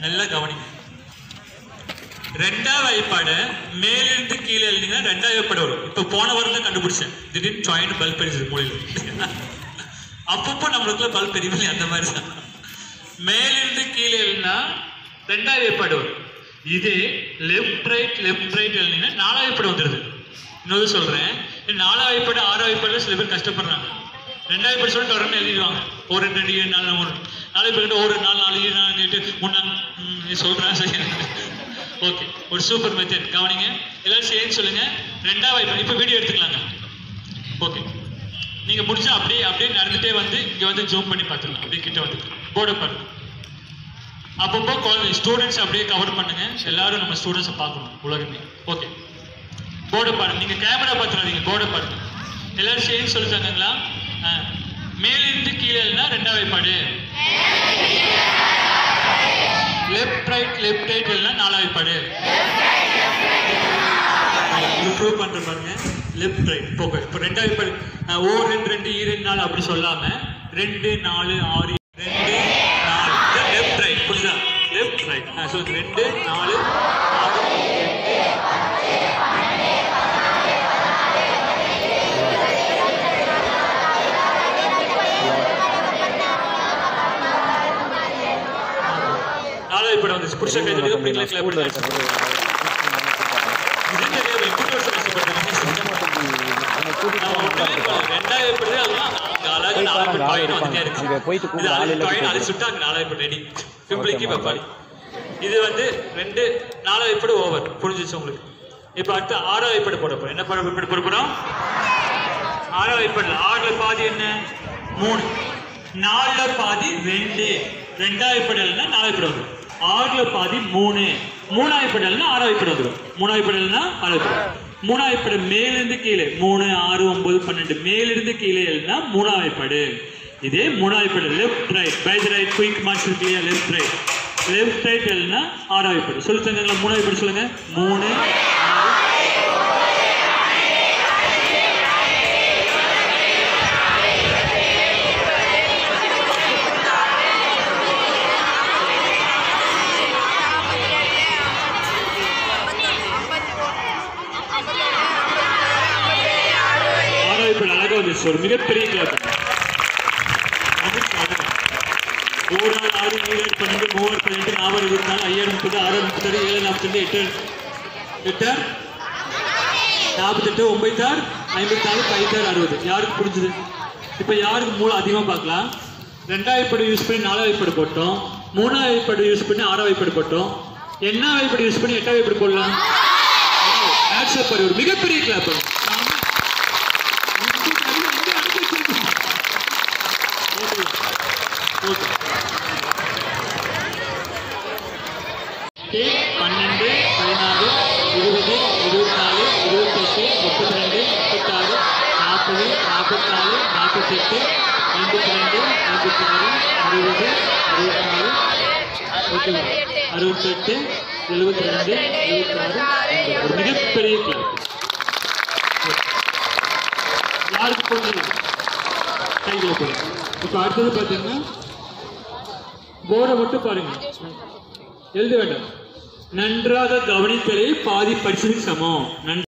நல்லா கவனிங்க ரெண்டாவது வாய்ப்பாடு மேலிருந்து கீழே எழுதிங்கன்னா ரெண்டாவது வாய்ப்பாடு வரும் இப்போ போன வாரம் தான் கண்டுபிடிச்சேன் திடீர்னு ஜாயிண்ட் பல்ப் எரிஞ்சது மூலையில் அப்பப்போ நம்மளுக்குள்ள பல்ப் எரிவில்லை அந்த மாதிரி தான் மேலிருந்து கீழே எழுதினா ரெண்டாவது வாய்ப்பாடு வரும் இதே லெஃப்ட் ரைட் லெஃப்ட் ரைட் எழுதினா நாலாவது வாய்ப்பாடு வந்துடுது இன்னொரு சொல்றேன் நாலாவது வாய்ப்பாடு ஆறாவது வாய்ப்பாடுல சில பேர் கஷ்டப்படுறாங்க ரெண்டாவது வாய்ப்பாடு சொல்லிட்டு வரணும் எழுதிடுவாங்க ஒரு ரெண்டு ரெண்டு ஏழு நாலு மூணு நாலு பேர்கிட்ட ஒரு நாலு நாலு ஏழு நாலு எட்டு மூணு நீ சொல்றேன் சரி ஓகே ஒரு சூப்பர் மெத்தட் கவனிங்க எல்லாரும் சேர்ந்து சொல்லுங்க ரெண்டாவது வாய்ப்பாடு இப்போ வீடியோ எடுத்துக்கலாங்க ஓகே நீங்க முடிச்சா அப்படியே அப்படியே நடந்துட்டே வந்து இங்க வந்து ஜூம் பண்ணி பார்த்துக்கலாம் அப்படியே கிட்ட வந்து போர்டை பாருங்க அப்பப்போ குழந்தை ஸ்டூடெண்ட்ஸ் அப்படியே கவர் பண்ணுங்க எல்லாரும் நம்ம ஸ்டூடெண்ட்ஸை பார்க்கணும் உலகமே ஓகே போர்டை பாருங்க நீங்க கேமரா பார்த்துறாதீங்க போர்டை பாருங்க எல்லாரும் சேர்ந்து சொல்லிட்டாங்களா மேலிருந்து கீழே இல்லைன்னா ரெண்டாவது வாய்ப்பாடு லெஃப்ட் ரைட் லெஃப்ட் ரைட் இல்லைன்னா நாலாவது வாய்ப்பாடு ப்ரூவ் பண்ற பாருங்க லெஃப்ட் ரைட் போக இப்போ ரெண்டாவது பாரு அஹ், ஓ ரெண்டு ரெண்டு ஈ ரெண்டு நாலு அப்படி சொல்லாம ரெண்டு நாலு ஆறு ரெண்டு நாலு லெஃப்ட் ரைட் புரியுதா லெஃப்ட் ரைட் சொல்லுங்க ரெண்டு நாலு ஆறு ரெண்டு நாலாவது படம் வந்துச்சு புருஷ கைது பிடிக்கல கிளப் ஸ்கூல்ல இருக்கிறது இது தெரியாது எப்படி வருஷம் கஷ்டப்பட்டேன் நான் ஒண்ணுமே பண்ணல. ரெண்டாயிரம் பேர் தான் அதெல்லாம் அங்க அழகு நாலாயிரம் பேர் பாயிண்ட் வந்துட்டே இருக்கு. அங்க போயிட்டு இது கூப்பிட ஆள் அழகு இல்ல பாயிண்ட் கூப்பிடு. அது சுட்டா அங்க நாலாயிரம் பேர் ready. பிம்பிளிக்கு ஓகேம்மா. வெப்பாளி. இது வந்து ரெண்டு நாலாயிரம் பேர் ஓவர் புரிஞ்சிச்சு உங்களுக்கு இப்ப அடுத்து ஆறாவது பேர் போட போறோம் என்ன படம் இப்படி போட போறோம் ஆறாவது பேர் ஆறுல பாதி என்ன மூணு நாலுல பாதி ரெண்டு ரெண்டாவது படல்னா நாலாவது படம் வரும் ஆறுல பாதி மூணு மூணாவது படல்னா ஆறாவது படம் வந்துடும் மூணாவது படல்னா ஆறாவது படம் மூணாவது படம் மேலிருந்து கீழே மூணு ஆறு ஒன்பது பன்னெண்டு மேலிருந்து கீழே எழுதினா மூணாவது படு இதே மூணாவது படம் left right by the right quick march இல்லையா லெஃப்ட் ரைட் லெஃப்ட் ரைட் எழுதினா ஆறாவது படு சொல்லு தங்கங்களா மூணாவது படு சொல்லுங்க மூணு ஆறு ஆறாவது படம் அழகா வந்துச்சு ஒரு மிகப்பெரிய கிளப் ஒரு நாள் ஆறு ஏழு பன்னெண்டு மூவர் பதினெட்டு நாற்பது இருபத்தி நாலு ஐயாயிரம் முப்பது ஆறு முப்பத்தாறு ஏழு நாற்பத்தெண்டு எட்டு எட்டு நாற்பத்தெட்டு ஒன்பதார் ஐம்பத்தாறு பதினாறு அறுபது யாருக்கு புரிஞ்சுது இப்போ யாருக்கு மூளை அதிகமாக பார்க்கலாம் ரெண்டாவது படம் யூஸ் பண்ணி நாலாவது படம் போட்டோம் மூணாவது படம் யூஸ் பண்ணி ஆறாவது படம் போட்டோம் எண்ணாவது படம் யூஸ் பண்ணி எட்டாவது படம் போடலாம் ஆக்சப் ஒரு மிகப்பெரிய கிளாப் ஓகே பன்னெண்டு பதினாறு இருபது இருபத்தி நாலு இருபத்தெட்டு முப்பத்தி ரெண்டு முப்பத்தாறு நாற்பது நாற்பத்தாறு நாற்பத்தெட்டு ஐம்பத்தி ரெண்டு ஐம்பத்தி ஆறு அறுபது அறுபத்தி நாலு ஓகேவா அறுபத்தெட்டு எழுபத்தி ரெண்டு எழுபத்தாறு ஐம்பது. ஒரு மிகப்பெரிய கிளப் யாருக்கு புரிஞ்சது கைகளை போடுங்க இப்போ அடுத்தது பார்த்தீங்கன்னா போர்டை மட்டும் பாருங்க எழுத வேண்டாம் நன்றாக கவனித்தலே பாதி படிச்சதுக்கு சமம் நன்